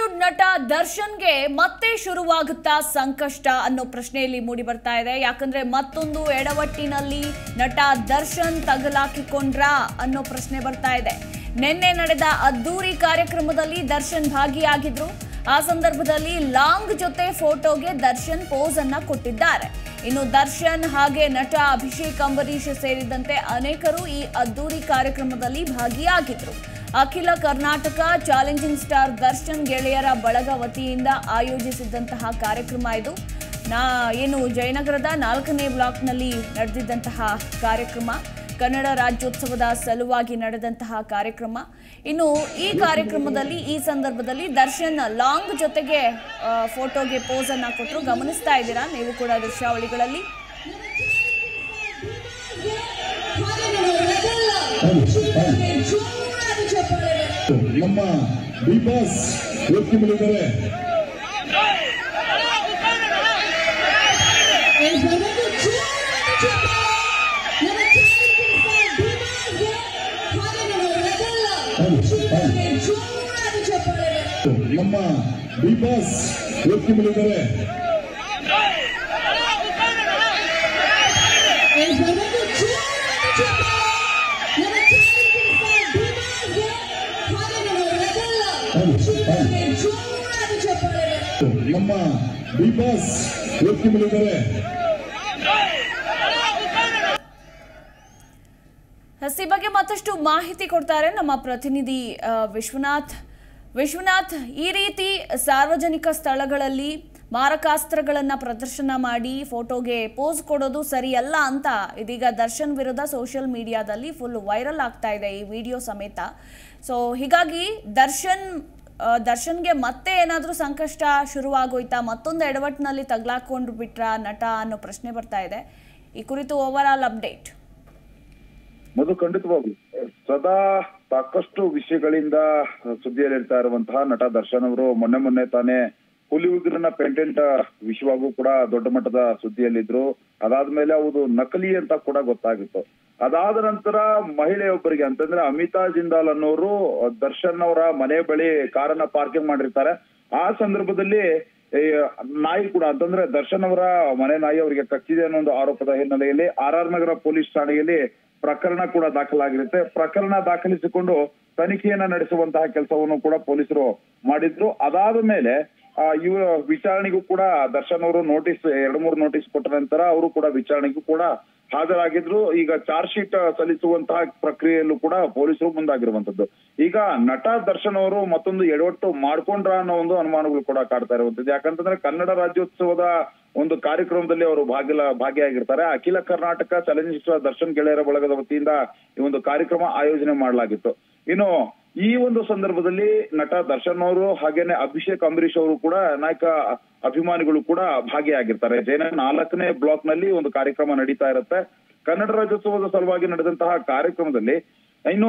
Sandalwood ನಟ ದರ್ಶನ್ಗೆ ಮತ್ತೆ ಶುರುವಾಗುತ್ತಾ ಸಂಕಷ್ಟ ಅನ್ನೋ ಪ್ರಶ್ನೆಯಲ್ಲಿ ಮೂಡಿ ಬರ್ತಾ ಇದೆ ಯಾಕಂದ್ರೆ ಮತ್ತೊಂದು ಎಡವಟ್ಟಿನಲ್ಲಿ ನಟ ದರ್ಶನ್ ತಗಲಾಕಿಕೊಂಡ್ರಾ ಅನ್ನೋ ಪ್ರಶ್ನೆ ಬರ್ತಾ ಇದೆ ನಿನ್ನೆ ನಡೆದ ಅದ್ದೂರಿ ಕಾರ್ಯಕ್ರಮದಲ್ಲಿ ದರ್ಶನ್ ಭಾಗಿಯಾಗಿದ್ರು ಆ ಸಂದರ್ಭದಲ್ಲಿ ಲಾಂಗ್ ಜೊತೆ ಫೋಟೋಗೆ ದರ್ಶನ್ ಪೋಸ್ ಅನ್ನ ಕೊಟ್ಟಿದ್ದಾರೆ ಇನ್ನು ದರ್ಶನ್ ಹಾಗೆ ನಟ ಅಭಿಷೇಕ್ ಅಂಬರೀಶ್ ಸೇರಿದಂತೆ ಅನೇಕರು ಈ ಅದ್ದೂರಿ ಕಾರ್ಯಕ್ರಮದಲ್ಲಿ ಭಾಗಿಯಾಗಿದ್ರು ಅಖಿಲ ಕರ್ನಾಟಕ ಚಾಲೆಂಜಿಂಗ್ ಸ್ಟಾರ್ ದರ್ಶನ್ ಗೆಳೆಯರ ಬಳಗ ವತಿಯಿಂದ ಆಯೋಜಿಸಿದ್ದಂತಹ ಕಾರ್ಯಕ್ರಮ ಇದು ನಾ ಏನು ಜಯನಗರದ ನಾಲ್ಕನೇ ಬ್ಲಾಕ್ನಲ್ಲಿ ನಡೆದಿದ್ದಂತಹ ಕಾರ್ಯಕ್ರಮ ಕನ್ನಡ ರಾಜ್ಯೋತ್ಸವದ ಸಲುವಾಗಿ ನಡೆದಂತಹ ಕಾರ್ಯಕ್ರಮ ಇನ್ನು ಈ ಕಾರ್ಯಕ್ರಮದಲ್ಲಿ ಈ ಸಂದರ್ಭದಲ್ಲಿ ದರ್ಶನ್ ಲಾಂಗ್ ಜೊತೆಗೆ ಆ, ಫೋಟೋಗೆ ಪೋಸ್ ಅನ್ನ ಕೊಟ್ಟರು ಗಮನಿಸ್ತಾ ಇದ್ದೀರಾ ನೀವು ಕೂಡ ದೃಶ್ಯಾವಳಿಗಳಲ್ಲಿ ನಮ್ಮ ಬಿ ಬಾಸ್ ವ್ಯಕ್ತಿ ಮೇಲಿದ್ದಾರೆ ನಮ್ಮ ಬಿ ಬಾಸ್ ವ್ಯಕ್ತಿ ಮೇಲಿದ್ದಾರೆ ನಮ್ಮ ಬಿ ಬಾಸ್ ವ್ಯಕ್ತಿ ಮೇಲಿದ್ದಾರೆ ಎಸ್, ಈ ಬಗ್ಗೆ ಮತ್ತಷ್ಟು ಮಾಹಿತಿ ಕೊಡ್ತಾರೆ ನಮ್ಮ ಪ್ರತಿನಿಧಿ ಆ, ವಿಶ್ವನಾಥ್ ವಿಶ್ವನಾಥ್ ಈ ರೀತಿ ಸಾರ್ವಜನಿಕ ಸ್ಥಳಗಳಲ್ಲಿ ಮಾರಕಾಸ್ತ್ರಗಳನ್ನ ಪ್ರದರ್ಶನ ಮಾಡಿ ಫೋಟೋಗೆ ಪೋಸ್ ಕೊಡೋದು ಸರಿಯಲ್ಲ ಅಂತ ಇದೀಗ ದರ್ಶನ್ ವಿರುದ್ಧ ಸೋಷಿಯಲ್ ಮೀಡಿಯಾದಲ್ಲಿ ಫುಲ್ ವೈರಲ್ ಆಗ್ತಾ ಇದೆ ಈ ವಿಡಿಯೋ ಸಮೇತ ಸೊ ಹೀಗಾಗಿ ದರ್ಶನ್ ಆ, ದರ್ಶನ್ಗೆ ಮತ್ತೆ ಏನಾದರೂ ಸಂಕಷ್ಟ ಶುರುವಾಗೋಯ್ತಾ ಮತ್ತೊಂದು ಎಡವಟ್ಟಿನಲ್ಲಿ ತಗ್ಲಾಕೊಂಡು ಬಿಟ್ರಾ ನಟ ಅನ್ನೋ ಪ್ರಶ್ನೆ ಬರ್ತಾ ಇದೆ ಈ ಕುರಿತು ಓವರ್ ಆಲ್ ಅಪ್ಡೇಟ್ ಮಧು ಖಂಡಿತವಾಗ್ಲು ಸದಾ ಸಾಕಷ್ಟು ವಿಷಯಗಳಿಂದ ಸುದ್ದಿಯಲ್ಲಿರ್ತಾ ಇರುವಂತಹ ನಟ ದರ್ಶನ್ ಅವರು ಮೊನ್ನೆ ಮೊನ್ನೆ ತಾನೇ ಹುಲಿ ಉಗ್ರನ ಪೇಟೆಂಟ್ ವಿಷಯವಾಗೂ ಕೂಡ ದೊಡ್ಡ ಮಟ್ಟದ ಸುದ್ದಿಯಲ್ಲಿದ್ರು ಅದಾದ್ಮೇಲೆ ಅದು ನಕಲಿ ಅಂತ ಕೂಡ ಗೊತ್ತಾಗಿತ್ತು ಅದಾದ ನಂತರ ಮಹಿಳೆಯೊಬ್ಬರಿಗೆ ಅಂತಂದ್ರೆ ಅಮಿತಾ ಜಿಂದಾಲ್ ಅನ್ನೋರು ದರ್ಶನ್ ಅವರ ಮನೆ ಬಳಿ ಕಾರನ್ನ ಪಾರ್ಕಿಂಗ್ ಮಾಡಿರ್ತಾರೆ ಆ ಸಂದರ್ಭದಲ್ಲಿ ಈ ನಾಯಿ ಕೂಡ ಅಂತಂದ್ರೆ ದರ್ಶನ್ ಅವರ ಮನೆ ನಾಯಿ ಅವರಿಗೆ ಕಚ್ಚಿದೆ ಅನ್ನೋ ಒಂದು ಆರೋಪದ ಹಿನ್ನೆಲೆಯಲ್ಲಿ ಆರ್ ಆರ್ ನಗರ ಪೊಲೀಸ್ ಠಾಣೆಯಲ್ಲಿ ಪ್ರಕರಣ ಕೂಡ ದಾಖಲಾಗಿರುತ್ತೆ ಪ್ರಕರಣ ದಾಖಲಿಸಿಕೊಂಡು ತನಿಖೆಯನ್ನ ನಡೆಸುವಂತಹ ಕೆಲಸವನ್ನು ಕೂಡ ಪೊಲೀಸರು ಮಾಡಿದ್ರು ಅದಾದ ಮೇಲೆ ಆ, ಇವ ವಿಚಾರಣೆಗೂ ಕೂಡ ದರ್ಶನ್ ಅವರು ನೋಟಿಸ್ ಎರಡು ಮೂರು ನೋಟಿಸ್ ಕೊಟ್ಟ ನಂತರ ಅವರು ಕೂಡ ವಿಚಾರಣೆಗೂ ಕೂಡ ಹಾಜರಾಗಿದ್ರು ಈಗ ಚಾರ್ಜ್ ಶೀಟ್ ಸಲ್ಲಿಸುವಂತಹ ಪ್ರಕ್ರಿಯೆಯಲ್ಲೂ ಕೂಡ ಪೊಲೀಸರು ಮುಂದಾಗಿರುವಂತದ್ದು ಈಗ ನಟ ದರ್ಶನ್ ಅವರು ಮತ್ತೊಂದು ಎಡವಟ್ಟು ಮಾಡ್ಕೊಂಡ್ರ ಅನ್ನೋ ಒಂದು ಅನುಮಾನಗಳು ಕೂಡ ಕಾಡ್ತಾ ಇರುವಂತದ್ದು ಯಾಕಂತಂದ್ರೆ ಕನ್ನಡ ರಾಜ್ಯೋತ್ಸವದ ಒಂದು ಕಾರ್ಯಕ್ರಮದಲ್ಲಿ ಅವರು ಭಾಗಿಲ ಭಾಗಿಯಾಗಿರ್ತಾರೆ ಅಖಿಲ ಕರ್ನಾಟಕ ಚಲನಚಿತ್ರ ದರ್ಶನ್ ಗೆಳೆಯರ ಬಳಗದ ವತಿಯಿಂದ ಈ ಒಂದು ಕಾರ್ಯಕ್ರಮ ಆಯೋಜನೆ ಮಾಡಲಾಗಿತ್ತು ಇನ್ನು ಈ ಒಂದು ಸಂದರ್ಭದಲ್ಲಿ ನಟ ದರ್ಶನ್ ಅವರು ಹಾಗೇನೆ ಅಭಿಷೇಕ್ ಅಂಬರೀಶ್ ಅವರು ಕೂಡ ನಾಯಕ ಅಭಿಮಾನಿಗಳು ಕೂಡ ಭಾಗಿಯಾಗಿರ್ತಾರೆ ಜೈನ ನಾಲ್ಕನೇ ಬ್ಲಾಕ್ ನಲ್ಲಿ ಒಂದು ಕಾರ್ಯಕ್ರಮ ನಡೀತಾ ಇರುತ್ತೆ ಕನ್ನಡ ರಾಜ್ಯೋತ್ಸವದ ಸಲುವಾಗಿ ನಡೆದಂತಹ ಕಾರ್ಯಕ್ರಮದಲ್ಲಿ ಇನ್ನು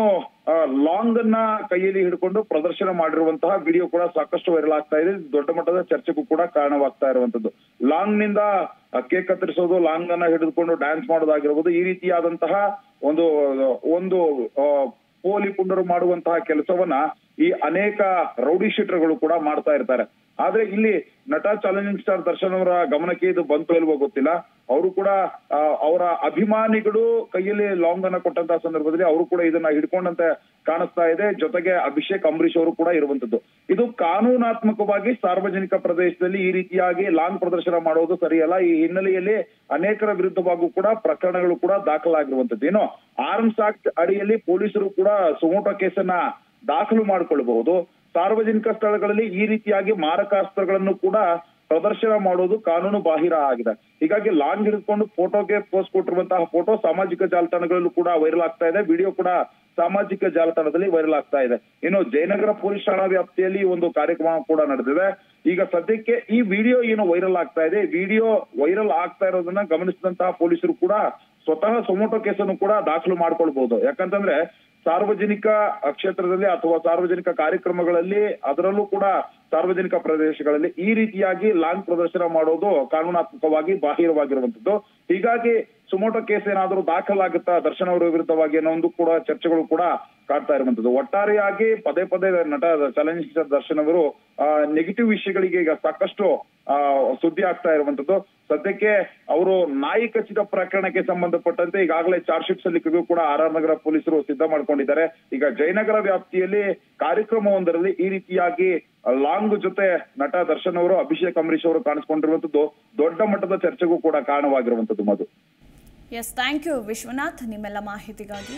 ಲಾಂಗ್ ಅನ್ನ ಕೈಯಲ್ಲಿ ಹಿಡ್ಕೊಂಡು ಪ್ರದರ್ಶನ ಮಾಡಿರುವಂತಹ ವಿಡಿಯೋ ಕೂಡ ಸಾಕಷ್ಟು ವೈರಲ್ ಆಗ್ತಾ ಇದೆ ಇದು ದೊಡ್ಡ ಮಟ್ಟದ ಚರ್ಚೆಗೂ ಕೂಡ ಕಾರಣವಾಗ್ತಾ ಇರುವಂತದ್ದು ಲಾಂಗ್ ನಿಂದ ಕೇಕ್ ಕತ್ತರಿಸೋದು ಲಾಂಗ್ ಅನ್ನ ಹಿಡಿದುಕೊಂಡು ಡ್ಯಾನ್ಸ್ ಮಾಡೋದಾಗಿರ್ಬೋದು ಈ ರೀತಿಯಾದಂತಹ ಒಂದು ಒಂದು ಆ, ಪೋಲಿ ಪುಂಡರು ಮಾಡುವಂತಹ ಕೆಲಸವನ್ನ ಈ ಅನೇಕ ರೌಡಿ ಶೀಟರ್ಗಳು ಕೂಡ ಮಾಡ್ತಾ ಇರ್ತಾರೆ ಆದ್ರೆ ಇಲ್ಲಿ ನಟ ಚಾಲೆಂಜಿಂಗ್ ಸ್ಟಾರ್ ದರ್ಶನ್ ಅವರ ಗಮನಕ್ಕೆ ಇದು ಬಂತು ಇಲ್ವೋ ಗೊತ್ತಿಲ್ಲ ಅವರು ಕೂಡ ಆ, ಅವರ ಅಭಿಮಾನಿಗಳು ಕೈಯಲ್ಲಿ ಲಾಂಗ್ ಅನ್ನ ಕೊಟ್ಟಂತಹ ಸಂದರ್ಭದಲ್ಲಿ ಅವರು ಕೂಡ ಇದನ್ನ ಹಿಡ್ಕೊಂಡಂತೆ ಕಾಣಿಸ್ತಾ ಇದೆ ಜೊತೆಗೆ ಅಭಿಷೇಕ್ ಅಂಬರೀಶ್ ಅವರು ಕೂಡ ಇರುವಂತದ್ದು ಇದು ಕಾನೂನಾತ್ಮಕವಾಗಿ ಸಾರ್ವಜನಿಕ ಪ್ರದೇಶದಲ್ಲಿ ಈ ರೀತಿಯಾಗಿ ಲಾಂಗ್ ಪ್ರದರ್ಶನ ಮಾಡೋದು ಸರಿಯಲ್ಲ ಈ ಹಿನ್ನೆಲೆಯಲ್ಲಿ ಅನೇಕರ ವಿರುದ್ಧವಾಗೂ ಕೂಡ ಪ್ರಕರಣಗಳು ಕೂಡ ದಾಖಲಾಗಿರುವಂತದ್ದು ಇನ್ನು ಆರ್ಮ್ಸ್ ಆಕ್ಟ್ ಅಡಿಯಲ್ಲಿ ಪೊಲೀಸರು ಕೂಡ ಸುಮೋಟೋ ಕೇಸನ್ನ ದಾಖಲು ಮಾಡಿಕೊಳ್ಳಬಹುದು ಸಾರ್ವಜನಿಕ ಸ್ಥಳಗಳಲ್ಲಿ ಈ ರೀತಿಯಾಗಿ ಮಾರಕಾಸ್ತ್ರಗಳನ್ನು ಕೂಡ ಪ್ರದರ್ಶನ ಮಾಡೋದು ಕಾನೂನು ಬಾಹಿರ ಆಗಿದೆ ಹೀಗಾಗಿ ಲಾಂಗ್ ಹಿಡಿದುಕೊಂಡು ಫೋಟೋಗೆ ಪೋಸ್ಟ್ ಕೊಟ್ಟಿರುವಂತಹ ಫೋಟೋ ಸಾಮಾಜಿಕ ಜಾಲತಾಣಗಳಲ್ಲೂ ಕೂಡ ವೈರಲ್ ಆಗ್ತಾ ಇದೆ ವಿಡಿಯೋ ಕೂಡ ಸಾಮಾಜಿಕ ಜಾಲತಾಣದಲ್ಲಿ ವೈರಲ್ ಆಗ್ತಾ ಇದೆ ಇನ್ನು ಜಯನಗರ ಪೊಲೀಸ್ ಠಾಣಾ ವ್ಯಾಪ್ತಿಯಲ್ಲಿ ಈ ಒಂದು ಕಾರ್ಯಕ್ರಮ ಕೂಡ ನಡೆದಿದೆ ಈಗ ಸದ್ಯಕ್ಕೆ ಈ ವಿಡಿಯೋ ಏನು ವೈರಲ್ ಆಗ್ತಾ ಇದೆ ವಿಡಿಯೋ ವೈರಲ್ ಆಗ್ತಾ ಇರೋದನ್ನ ಗಮನಿಸಿದಂತಹ ಪೊಲೀಸರು ಕೂಡ ಸ್ವತಃ ಸೊಮೋಟೋ ಕೇಸನ್ನು ಕೂಡ ದಾಖಲು ಮಾಡ್ಕೊಳ್ಬಹುದು ಯಾಕಂತಂದ್ರೆ ಸಾರ್ವಜನಿಕ ಕ್ಷೇತ್ರದಲ್ಲಿ ಅಥವಾ ಸಾರ್ವಜನಿಕ ಕಾರ್ಯಕ್ರಮಗಳಲ್ಲಿ ಅದರಲ್ಲೂ ಕೂಡ ಸಾರ್ವಜನಿಕ ಪ್ರದೇಶಗಳಲ್ಲಿ ಈ ರೀತಿಯಾಗಿ ಲಾಂಗ್ ಪ್ರದರ್ಶನ ಮಾಡೋದು ಕಾನೂನಾತ್ಮಕವಾಗಿ ಬಾಹಿರವಾಗಿರುವಂತದ್ದು ಹೀಗಾಗಿ ಸುಮೋಟೋ ಕೇಸ್ ಏನಾದರೂ ದಾಖಲಾಗುತ್ತಾ ದರ್ಶನ್ ಅವರ ವಿರುದ್ಧವಾಗಿ ಅನ್ನೋ ಒಂದು ಕೂಡ ಚರ್ಚೆಗಳು ಕೂಡ ಕಾಡ್ತಾ ಇರುವಂತದ್ದು ಒಟ್ಟಾರೆಯಾಗಿ ಪದೇ ಪದೇ ನಟ ಚಲನಚಿತ್ರ ದರ್ಶನ್ ಅವರು ನೆಗೆಟಿವ್ ವಿಷಯಗಳಿಗೆ ಈಗ ಸಾಕಷ್ಟು ಆ, ಸುದ್ದಿ ಆಗ್ತಾ ಇರುವಂತದ್ದು ಸದ್ಯಕ್ಕೆ ಅವರು ನಾಯಿ ಕಚ್ಚಿದ ಪ್ರಕರಣಕ್ಕೆ ಸಂಬಂಧಪಟ್ಟಂತೆ ಈಗಾಗಲೇ ಚಾರ್ಜ್ ಶೀಟ್ ಸಲ್ಲಿಕೆಗೂ ಕೂಡ ಆರ್ ಆರ್ ನಗರ ಪೊಲೀಸರು ಸಿದ್ಧ ಮಾಡ್ಕೊಂಡಿದ್ದಾರೆ ಈಗ ಜಯನಗರ ವ್ಯಾಪ್ತಿಯಲ್ಲಿ ಕಾರ್ಯಕ್ರಮವೊಂದರಲ್ಲಿ ಈ ರೀತಿಯಾಗಿ ಲಾಂಗ್ ಜೊತೆ ನಟ ದರ್ಶನ್ ಅವರು ಅಭಿಷೇಕ್ ಅಂಬರೀಶ್ ಅವರು ಕಾಣಿಸ್ಕೊಂಡಿರುವಂತದ್ದು ದೊಡ್ಡ ಮಟ್ಟದ ಚರ್ಚೆಗೂ ಕೂಡ ಕಾರಣವಾಗಿರುವಂತದ್ದು Madhu S thank you Vishwanath ನಿಮ್ಮೆಲ್ಲ ಮಾಹಿತಿಗಾಗಿ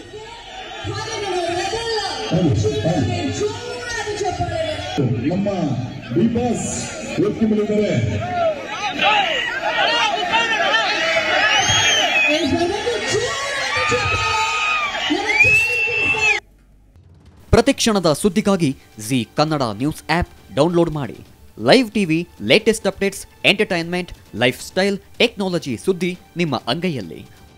ನಮ್ಮ ಬಿ ಬಾಸ್ ವೇದಿಕೆ ಪ್ರತಿಕ್ಷಣದ ಸುದ್ದಿಗಾಗಿ Zee Kannada news app download ಮಾಡಿ live TV latest updates entertainment life style technology ಸುದ್ದಿ ನಿಮ್ಮ ಅಂಗೈಯಲ್ಲಿ